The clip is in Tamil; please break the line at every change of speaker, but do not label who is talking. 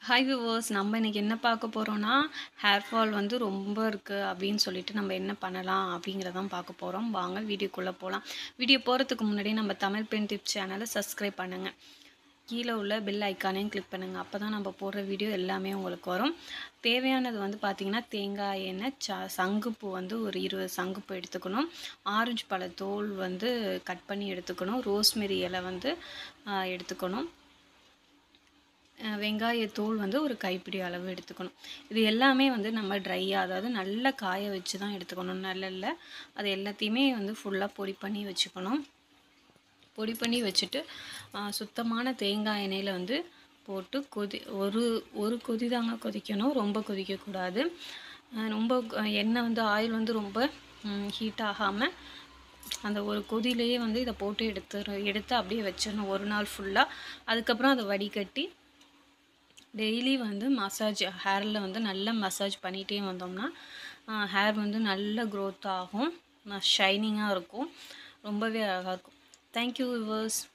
ஹாய் விவர்ஸ் நம்ம இன்றைக்கி என்ன பார்க்க போகிறோன்னா ஹேர் ஃபால் வந்து ரொம்ப இருக்குது அப்படின்னு சொல்லிட்டு நம்ம என்ன பண்ணலாம் அப்படிங்கிறதான் பார்க்க போகிறோம் வாங்க வீடியோக்குள்ளே போகலாம் வீடியோ போகிறதுக்கு முன்னாடி நம்ம தமிழ் பெண் டிப்ஸ் சேனலை சப்ஸ்கிரைப் பண்ணுங்கள் கீழே உள்ள பெல் ஐக்கானையும் கிளிக் பண்ணுங்கள் அப்போ தான் நம்ம போடுற வீடியோ எல்லாமே உங்களுக்கு வரும் தேவையானது வந்து பார்த்திங்கன்னா தேங்காய் எண்ணெய் ச சங்குப்பூ வந்து ஒரு இருபது சங்குப்பூ எடுத்துக்கணும் ஆரஞ்சு பழ தோல் வந்து கட் பண்ணி எடுத்துக்கணும் ரோஸ்மெரி இலை வந்து ஆ, எடுத்துக்கணும் அஹ் வெங்காயத்தூள் வந்து ஒரு கைப்பிடி அளவு எடுத்துக்கணும் இது எல்லாமே வந்து நம்ம ட்ரையாக அதாவது நல்லா காய வச்சு தான் எடுத்துக்கணும் நல்லல்ல அது எல்லாத்தையுமே வந்து ஃபுல்லாக பொடி பண்ணி வச்சுக்கணும் பொடி பண்ணி வச்சுட்டு அஹ் சுத்தமான தேங்காய் எண்ணெயில் வந்து போட்டு கொதி ஒரு ஒரு கொதி தாங்க கொதிக்கணும் ரொம்ப கொதிக்கக்கூடாது அஹ் ரொம்ப க- எண்ணெய் வந்து ஆயில் வந்து ரொம்ப ஹீட் ஆகாமல் அந்த ஒரு கொதியிலேயே வந்து இதை போட்டு எடுத்து எடுத்து அப்படியே வச்சிடணும் ஒரு நாள் ஃபுல்லாக அதுக்கப்புறம் அதை வடிகட்டி டெய்லி வந்து மசாஜ் ஹேரில் வந்து நல்லா மசாஜ் பண்ணிகிட்டே வந்தோம்னா ஹேர் வந்து நல்ல க்ரோத் ஆகும் ஷைனிங்காக இருக்கும் ரொம்பவே அழகாக இருக்கும் தேங்க்யூ விவர்ஸ்